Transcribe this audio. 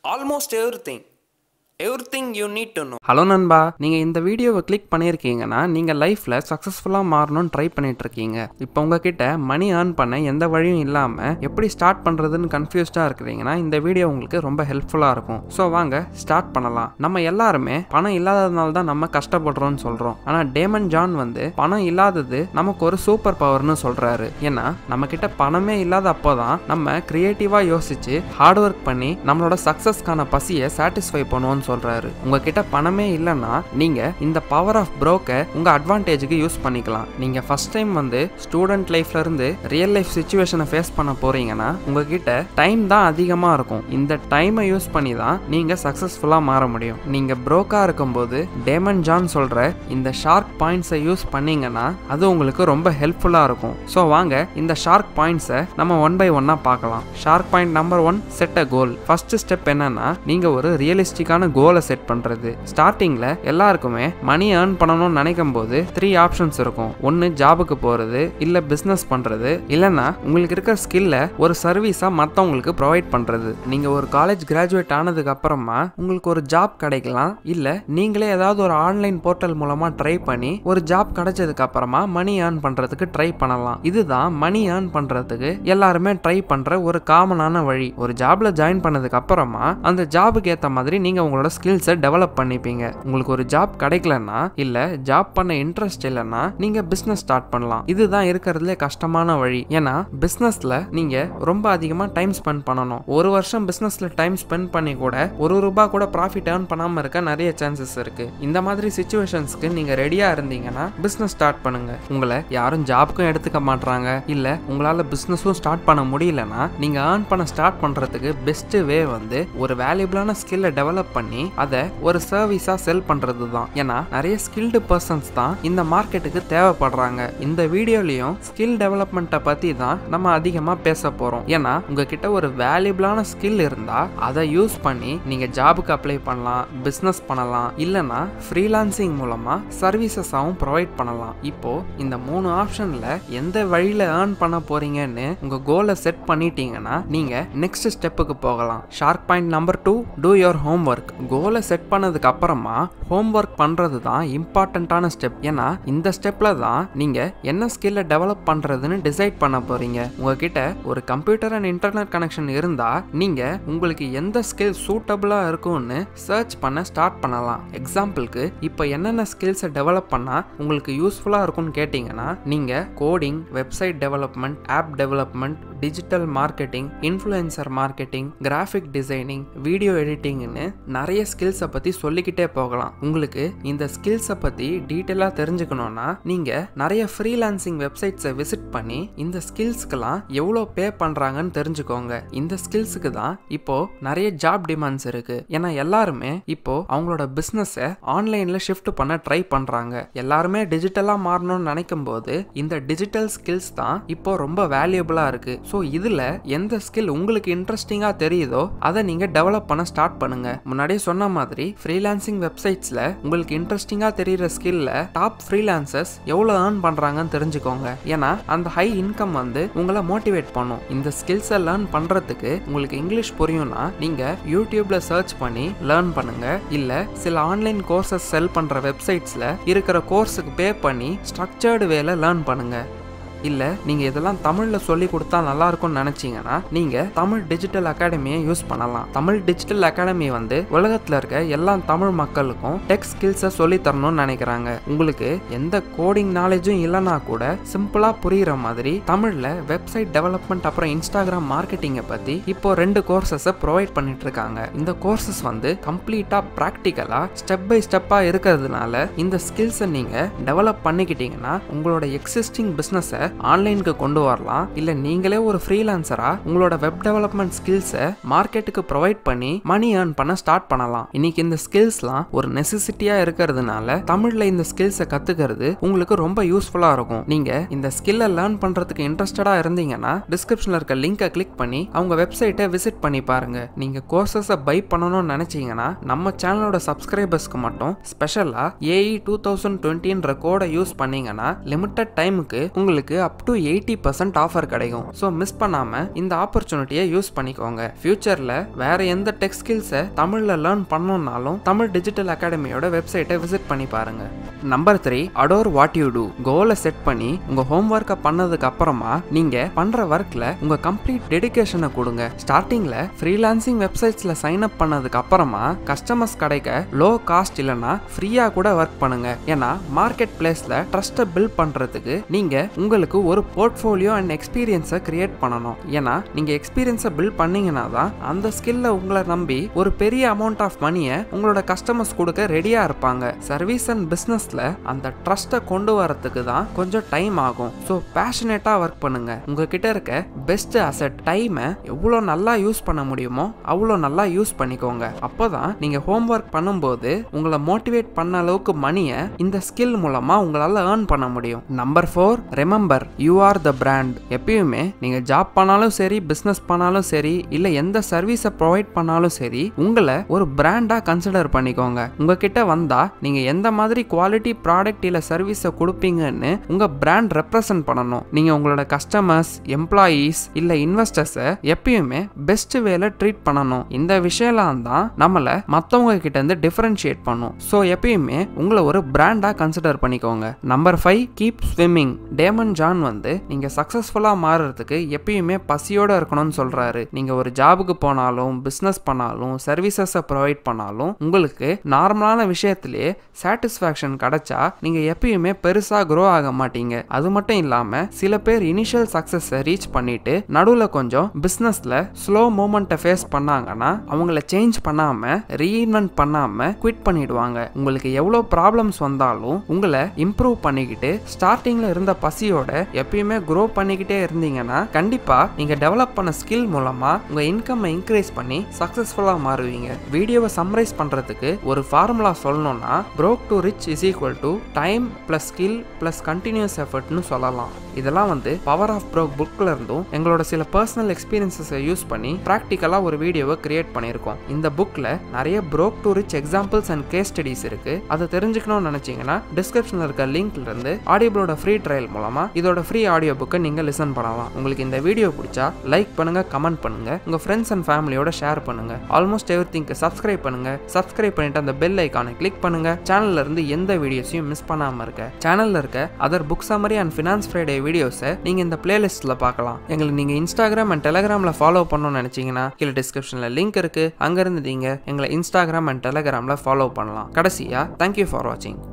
almost everything. Everything you need to know. Hello நண்பா நீங்கள் இந்த வீடியோவை கிளிக் பண்ணியிருக்கீங்கன்னா நீங்கள் லைஃப்பில் சக்ஸஸ்ஃபுல்லாக மாறணும்னு ட்ரை பண்ணிட்டு இருக்கீங்க இப்போ உங்ககிட்ட மணி ஏர்ன் பண்ண எந்த வழியும் இல்லாமல் எப்படி ஸ்டார்ட் பண்ணுறதுன்னு கன்ஃபியூஸ்டாக இருக்கிறீங்கன்னா இந்த வீடியோ உங்களுக்கு ரொம்ப ஹெல்ப்ஃபுல்லாக இருக்கும் ஸோ வாங்க ஸ்டார்ட் பண்ணலாம் நம்ம எல்லாருமே பணம் இல்லாததுனால தான் நம்ம கஷ்டப்படுறோம்னு சொல்கிறோம் ஆனால் டேமன் ஜான் வந்து பணம் இல்லாதது நமக்கு ஒரு சூப்பர் பவர்னு சொல்கிறாரு ஏன்னா நம்மக்கிட்ட பணமே இல்லாத அப்போ தான் நம்ம க்ரியேட்டிவாக யோசிச்சு ஹார்ட் ஒர்க் பண்ணி நம்மளோட சக்ஸஸ்க்கான பசியை சாட்டிஸ்ஃபை பண்ணுவோம்னு சொல்றாரு உங்ககிட்ட பணமே இல்லைன்னா நீங்க இந்த பவர் ஆஃப் ப்ரோக்கை உங்க அட்வான்டேஜுக்கு யூஸ் பண்ணிக்கலாம் நீங்க ஃபர்ஸ்ட் டைம் வந்து ஸ்டூடெண்ட் லைஃப்ல இருந்து ரியல் லைஃப் சுச்சுவேஷனை ஃபேஸ் பண்ண போறீங்கன்னா உங்ககிட்ட டைம் தான் அதிகமா இருக்கும் இந்த டைமை யூஸ் பண்ணி தான் நீங்க சக்சஸ்ஃபுல்லா மாற முடியும் நீங்க ப்ரோக்கா இருக்கும்போது டேமன் ஜான் சொல்ற இந்த ஷார்க் பாயிண்ட்ஸை யூஸ் பண்ணீங்கன்னா அது உங்களுக்கு ரொம்ப ஹெல்ப்ஃபுல்லா இருக்கும் ஸோ வாங்க இந்த ஷார்க் பாயிண்ட்ஸை நம்ம ஒன் பை ஒன்னா பார்க்கலாம் shark point number one set a goal first step என்னன்னா நீங்க ஒரு ரியலிஸ்டிக்கான கோலை செட் பண்றது ஸ்டார்டிங்ல எல்லாருக்குமே மணி ஏர்ன் பண்ணணும்னு நினைக்கும் போது த்ரீ ஆப்ஷன்ஸ் இருக்கும் ஒன்னு ஜாபுக்கு போறது இல்ல பிசினஸ் பண்றது இல்லைன்னா உங்களுக்கு இருக்கிற ஸ்கில்ல ஒரு சர்வீஸா மத்தவங்களுக்கு ப்ரொவைட் பண்றது நீங்க ஒரு காலேஜ் கிராஜுவேட் ஆனதுக்கு அப்புறமா உங்களுக்கு ஒரு ஜாப் கிடைக்கலாம் இல்ல நீங்களே ஏதாவது ஒரு ஆன்லைன் போர்ட்டல் மூலமா ட்ரை பண்ணி ஒரு ஜாப் கிடைச்சதுக்கு அப்புறமா மணி ஏர்ன் பண்றதுக்கு ட்ரை பண்ணலாம் இதுதான் மணி ஏர்ன் பண்றதுக்கு எல்லாருமே ட்ரை பண்ற ஒரு காமனான வழி ஒரு ஜாப்ல ஜாயின் பண்ணதுக்கு அப்புறமா அந்த ஜாபுக்கு ஏத்த மாதிரி நீங்க உங்களோட ஸ்கில்ஸை டெவலப் பண்ணிப்பீங்க உங்களுக்கு ஒரு ஜாப் கிடைக்கலன்னா இல்ல ஜாப் பண்ண இன்ட்ரெஸ்ட் இல்லைன்னா நீங்க பிசினஸ் ஸ்டார்ட் பண்ணலாம் இதுதான் இருக்கிறதுல கஷ்டமான வழி ஏன்னா பிசினஸ்ல நீங்க ரொம்ப அதிகமா டைம் ஸ்பெண்ட் பண்ணணும் ஒரு வருஷம் பிசினஸ்ல டைம் ஸ்பெண்ட் பண்ணி கூட ஒரு ரூபாய் கூட ப்ராஃபிட் ஏர்ன் பண்ணாம இருக்க நிறைய சான்சஸ் இருக்கு இந்த மாதிரி சுச்சுவேஷன்ஸ்க்கு நீங்க ரெடியா இருந்தீங்கன்னா பிசினஸ் ஸ்டார்ட் பண்ணுங்க உங்களை யாரும் ஜாப்க்கும் எடுத்துக்க மாட்டாங்க இல்ல உங்களால பிசினஸும் ஸ்டார்ட் பண்ண முடியலன்னா நீங்க ஏர்ன் பண்ண ஸ்டார்ட் பண்றதுக்கு பெஸ்ட் வே வந்து ஒரு வேல்யூபிளான ஸ்கில்லை டெவலப் பண்ணி அதை ஒரு சர்வீஸா செல் பண்றது தான் ஏன்னா நிறைய ஸ்கில்டு பர்சன்ஸ் தான் இந்த மார்க்கெட்டுக்கு தேவைப்படுறாங்க இந்த வீடியோலயும் ஸ்கில் டெவலப்மெண்ட்டை பத்தி தான் நம்ம அதிகமா பேச போறோம் ஏன்னா உங்ககிட்ட ஒரு வேல்யூபிளான ஸ்கில் இருந்தா அதை யூஸ் பண்ணி நீங்க ஜாபுக்கு அப்ளை பண்ணலாம் பிசினஸ் பண்ணலாம் இல்லனா ஃப்ரீலான்சிங் மூலமா சர்வீசஸாவும் ப்ரொவைட் பண்ணலாம் இப்போ இந்த மூணு ஆப்ஷன்ல எந்த வழியில ஏர்ன் பண்ண போறீங்கன்னு உங்க கோலை செட் பண்ணிட்டீங்கன்னா நீங்க நெக்ஸ்ட் ஸ்டெப்புக்கு போகலாம் shark point number two do your homework கோலை செட் பண்ணதுக்கு அப்புறமா ஹோம் ஒர்க் பண்றது தான் இம்பார்ட்டண்ட்டான ஸ்டெப் ஏன்னா இந்த ஸ்டெப்ல தான் நீங்க என்ன ஸ்கில்லை டெவலப் பண்றதுன்னு டிசைட் பண்ண போறீங்க உங்ககிட்ட ஒரு கம்ப்யூட்டர் அண்ட் இன்டர்நெட் கனெக்ஷன் இருந்தா நீங்க உங்களுக்கு எந்த ஸ்கில் சூட்டபிளா இருக்கும்னு சர்ச் பண்ண ஸ்டார்ட் பண்ணலாம் எக்ஸாம்பிளுக்கு இப்போ என்னென்ன ஸ்கில்ஸை டெவலப் பண்ணா உங்களுக்கு யூஸ்ஃபுல்லா இருக்கும்னு கேட்டிங்கன்னா நீங்க coding website development app development digital marketing influencer marketing graphic designing video எடிட்டிங்னு நிறைய ஸ்கில்ஸை பற்றி சொல்லிக்கிட்டே போகலாம் உங்களுக்கு இந்த ஸ்கில்ஸை பற்றி டீட்டெயிலாக தெரிஞ்சுக்கணும்னா நீங்கள் நிறைய ஃப்ரீலான்சிங் வெப்சைட்ஸை விசிட் பண்ணி இந்த ஸ்கில்ஸ்க்கெல்லாம் எவ்வளோ பே பண்ணுறாங்கன்னு தெரிஞ்சுக்கோங்க இந்த ஸ்கில்ஸுக்கு தான் இப்போ நிறைய ஜாப் டிமாண்ட்ஸ் இருக்கு ஏன்னா எல்லாருமே இப்போ அவங்களோட பிஸ்னஸை ஆன்லைனில் ஷிஃப்ட் பண்ண ட்ரை பண்ணுறாங்க எல்லாருமே டிஜிட்டலாக மாறணும்னு நினைக்கும் போது இந்த டிஜிட்டல் ஸ்கில்ஸ் தான் இப்போ ரொம்ப வேல்யூபிளாக இருக்கு ஸோ இதில் எந்த ஸ்கில் உங்களுக்கு இன்ட்ரெஸ்டிங்காக தெரியுதோ அதை நீங்கள் டெவலப் பண்ண ஸ்டார்ட் பண்ணுங்க முன்னாடியே சொன்ன மாதிரி ஃப்ரீலான்சிங் வெப்சைட்ஸில் உங்களுக்கு இன்ட்ரெஸ்டிங்காக தெரியுற ஸ்கில்ல டாப் ஃப்ரீலான்சர்ஸ் எவ்வளோ ஏர்ன் பண்ணுறாங்கன்னு தெரிஞ்சுக்கோங்க ஏன்னா அந்த ஹை இன்கம் வந்து உங்களை மோட்டிவேட் பண்ணும் இந்த ஸ்கில்ஸை லேர்ன் பண்ணுறதுக்கு உங்களுக்கு இங்கிலீஷ் புரியும்னா நீங்கள் யூடியூப்ல சர்ச் பண்ணி லேர்ன் பண்ணுங்க இல்லை சில ஆன்லைன் கோர்சஸ் செல் பண்ணுற வெப்சைட்ஸில் இருக்கிற கோர்ஸுக்கு பே பண்ணி ஸ்ட்ரக்சர்டு வேல லேர்ன் பண்ணுங்க இல்லை நீங்கள் இதெல்லாம் தமிழில் சொல்லி கொடுத்தா நல்லா இருக்கும்னு நினச்சிங்கன்னா நீங்கள் தமிழ் டிஜிட்டல் அகாடமியை யூஸ் பண்ணலாம் தமிழ் டிஜிட்டல் அகாடமி வந்து உலகத்தில் இருக்க எல்லா தமிழ் மக்களுக்கும் டெக் ஸ்கில்ஸை சொல்லி தரணும்னு நினைக்கிறாங்க உங்களுக்கு எந்த கோடிங் நாலேஜும் இல்லைனா கூட சிம்பிளாக புரிகிற மாதிரி தமிழில் வெப்சைட் டெவலப்மெண்ட் அப்புறம் இன்ஸ்டாகிராம் மார்க்கெட்டிங்கை பற்றி இப்போ ரெண்டு கோர்சஸை ப்ரொவைட் பண்ணிட்டு இருக்காங்க இந்த கோர்சஸ் வந்து கம்ப்ளீட்டாக ப்ராக்டிக்கலாக ஸ்டெப் பை ஸ்டெப்பாக இருக்கிறதுனால இந்த ஸ்கில்ஸை நீங்கள் டெவலப் பண்ணிக்கிட்டீங்கன்னா உங்களோட எக்ஸிஸ்டிங் பிஸ்னஸை ஆன்லைனுக்கு கொண்டு வரலாம் இல்ல நீங்களே ஒரு ஃப்ரீலான்சரா உங்களோட வெப் டெவலப்மெண்ட் ஸ்கில்ஸை மார்க்கெட்டுக்கு ப்ரொவைட் பண்ணி மணி ஏர்ன் பண்ண ஸ்டார்ட் பண்ணலாம் இன்னைக்கு இந்த ஸ்கில்ஸ்லாம் ஒரு நெசசிட்டியா இருக்கிறதுனால தமிழ்ல இந்த ஸ்கில்ஸை கத்துக்கிறது உங்களுக்கு ரொம்ப யூஸ்ஃபுல்லா இருக்கும் நீங்க இந்த ஸ்கில்லை லேர்ன் பண்றதுக்கு இன்ட்ரெஸ்டடா இருந்தீங்கன்னா டிஸ்கிரிப்ஷன்ல இருக்க லிங்கை கிளிக் பண்ணி அவங்க வெப்சைட்டை விசிட் பண்ணி பாருங்க நீங்க கோர்சஸை பை பண்ணணும்னு நினைச்சீங்கன்னா நம்ம சேனலோட சப்ஸ்கிரைபர்ஸ்க்கு மட்டும் ஸ்பெஷலா ஏஇ டூ தௌசண்ட் டுவெண்ட்டின்ற கோடை யூஸ் பண்ணீங்கன்னா லிமிட்டட் டைமுக்கு உங்களுக்கு up to eighty percent offer கிடைக்கும் ஸோ மிஸ் பண்ணாமல் இந்த ஆப்பர்ச்சுனிட்டியை யூஸ் பண்ணிக்கோங்க ஃபியூச்சரில் வேற எந்த டெக் ஸ்கில்ஸை தமிழில் லேர்ன் பண்ணணுன்னாலும் தமிழ் டிஜிட்டல் அகாடமியோட வெப்சைட்டை விசிட் பண்ணி பாருங்க number three adore what you do கோலை செட் பண்ணி உங்கள் ஹோம் ஒர்க்கை பண்ணதுக்கு அப்புறமா நீங்கள் பண்ணுற ஒர்க்கில் உங்கள் கம்ப்ளீட் டெடிகேஷனை கொடுங்க ஸ்டார்டிங்கில் ஃப்ரீலான்சிங் வெப்சைட்ஸில் சைன் அப் பண்ணதுக்கு அப்புறமா கஸ்டமர்ஸ் கிடைக்க லோ காஸ்ட் இல்லைன்னா ஃப்ரீயாக கூட ஒர்க் பண்ணுங்க ஏன்னா மார்க்கெட் பிளேஸில் ட்ரஸ்ட்டை பில்ட் பண்ணுறதுக்கு நீங்கள் உங்களுக்கு ஒரு போர்ட்ஃபோலியோ அண்ட் எக்ஸ்பீரியன்ஸை கிரியேட் பண்ணணும் ஏன்னா நீங்கள் எக்ஸ்பீரியன்ஸை பில்ட் பண்ணீங்கன்னா தான் அந்த ஸ்கில்ல உங்களை நம்பி ஒரு பெரிய அமௌண்ட் ஆஃப் மணியை உங்களோட கஸ்டமர்ஸ் கொடுக்க ரெடியாக இருப்பாங்க சர்வீஸ் அண்ட் பிஸ்னஸில் அந்த ட்ரஸ்ட்டை கொண்டு வரத்துக்கு தான் கொஞ்சம் டைம் ஆகும் ஸோ பேஷனேட்டாக ஒர்க் பண்ணுங்க உங்ககிட்ட இருக்க பெஸ்ட் அசட் டைமை எவ்வளோ நல்லா யூஸ் பண்ண முடியுமோ அவ்வளோ நல்லா யூஸ் பண்ணிக்கோங்க அப்போ தான் நீங்கள் ஹோம் ஒர்க் பண்ணும்போது உங்களை மோட்டிவேட் பண்ண அளவுக்கு மணியை இந்த ஸ்கில் மூலமாக உங்களால் ஏர்ன் பண்ண முடியும் number four remember you are the brand எப்பயுமே நீங்கள் ஜாப் பண்ணாலும் சரி பிஸ்னஸ் பண்ணாலும் சரி இல்லை எந்த சர்வீஸை ப்ரொவைட் பண்ணாலும் சரி உங்களை ஒரு பிராண்டாக கன்சிடர் பண்ணிக்கோங்க உங்ககிட்ட வந்தால் நீங்கள் எந்த மாதிரி குவாலிட்டி ப்ராடக்ட் இல்லை சர்வீஸை கொடுப்பீங்கன்னு உங்கள் பிராண்ட் ரெப்ரசன்ட் பண்ணணும் நீங்கள் உங்களோட கஸ்டமர்ஸ் எம்ப்ளாயீஸ் இல்லை இன்வெஸ்டர்ஸை எப்பயுமே பெஸ்ட் வேல ட்ரீட் பண்ணணும் இந்த விஷயம்லாம் தான் நம்மளை மற்றவங்க கிட்ட இருந்து டிஃபரன்ஷியேட் பண்ணும் ஸோ எப்பயுமே உங்களை ஒரு பிராண்டாக கன்சிடர் பண்ணிக்கோங்க number five keep swimming Daymond John வந்து நீங்கள் சக்ஸஸ்ஃபுல்லாக மாறுறதுக்கு எப்பயுமே பசியோட இருக்கணும்னு சொல்கிறாரு நீங்கள் ஒரு ஜாபுக்கு போனாலும் பிஸ்னஸ் பண்ணாலும் சர்வீசஸை ப்ரொவைட் பண்ணாலும் உங்களுக்கு நார்மலான விஷயத்திலே சாட்டிஸ்ஃபேக்ஷன் கிடைச்சா நீங்கள் எப்பயுமே பெருசாக க்ரோ ஆக மாட்டீங்க அது மட்டும் இல்லாமல் சில பேர் இனிஷியல் சக்ஸஸை ரீச் பண்ணிட்டு நடுவில் கொஞ்சம் பிஸ்னஸில் ஸ்லோ மூமெண்ட்டை ஃபேஸ் பண்ணாங்கன்னா அவங்கள சேஞ்ச் பண்ணாமல் ரீஇன்வென்ட் பண்ணாமல் குவிட் பண்ணிடுவாங்க உங்களுக்கு எவ்வளோ ப்ராப்ளம்ஸ் வந்தாலும் உங்களை இம்ப்ரூவ் பண்ணிக்கிட்டு ஸ்டார்டிங்கில் இருந்த பசியோட எப்பயுமே க்ரோ பண்ணிக்கிட்டே இருந்தீங்கன்னா கண்டிப்பாக நீங்கள் டெவலப் பண்ண ஸ்கில் மூலமாக உங்கள் இன்கம்மை இன்க்ரீஸ் பண்ணி சக்ஸஸ்ஃபுல்லாக மாறுவீங்க வீடியோவை சம்மரைஸ் பண்ணுறதுக்கு ஒரு ஃபார்முலா சொல்லணும்னா broke to rich is equal to time plus skill plus continuous எஃபர்ட்னு சொல்லலாம் இதெல்லாம் வந்து பவர் ஆஃப் ப்ரோக் புக்கில் இருந்தும் எங்களோட சில பர்சனல் எக்ஸ்பீரியன்ஸஸை யூஸ் பண்ணி ப்ராக்டிக்கலாக ஒரு வீடியோவை கிரியேட் பண்ணியிருக்கோம் இந்த புக்கில் நிறைய broke to rich examples and case studies இருக்கு அதை தெரிஞ்சுக்கணும்னு நினச்சிங்கன்னா டிஸ்கிரிப்ஷனில் இருக்க லிங்க்ல இருந்து ஆடியோபிளோட ஃப்ரீ ட்ரையல் மூலமாக இதோட ஃப்ரீ ஆடியோ புக்கை நீங்கள் லிசன் பண்ணலாம் உங்களுக்கு இந்த வீடியோ பிடிச்சா லைக் பண்ணுங்க கமெண்ட் பண்ணுங்க உங்க ஃப்ரெண்ட்ஸ் அண்ட் ஃபேமிலியோட ஷேர் பண்ணுங்க ஆல்மோஸ்ட் எவ்ரி திங்க்கு சப்ஸ்கிரைப் பண்ணுங்க சப்ஸ்கிரைப் பண்ணிட்டு அந்த பெல் ஐக்கானை கிளிக் பண்ணுங்க சேனல்ல இருந்து எந்த வீடியோஸையும் மிஸ் பண்ணாம இருக்க சேனல்ல இருக்க other book summary and finance Friday வீடியோஸை நீங்க இந்த பிளேலிஸ்ட்ல பார்க்கலாம் எங்களுக்கு நீங்க இன்ஸ்டாகிராம் அண்ட் டெலகிராம்ல ஃபாலோ பண்ணணும்னு நினைச்சீங்கன்னா கீழே டிஸ்கிரிப்ஷன்ல லிங்க் இருக்கு அங்க இருந்து நீங்க எங்களை இன்ஸ்டாகிராம் அண்ட் டெலகிராம்ல ஃபாலோ பண்ணலாம் கடைசியா தேங்க்யூ ஃபார் வாட்சிங்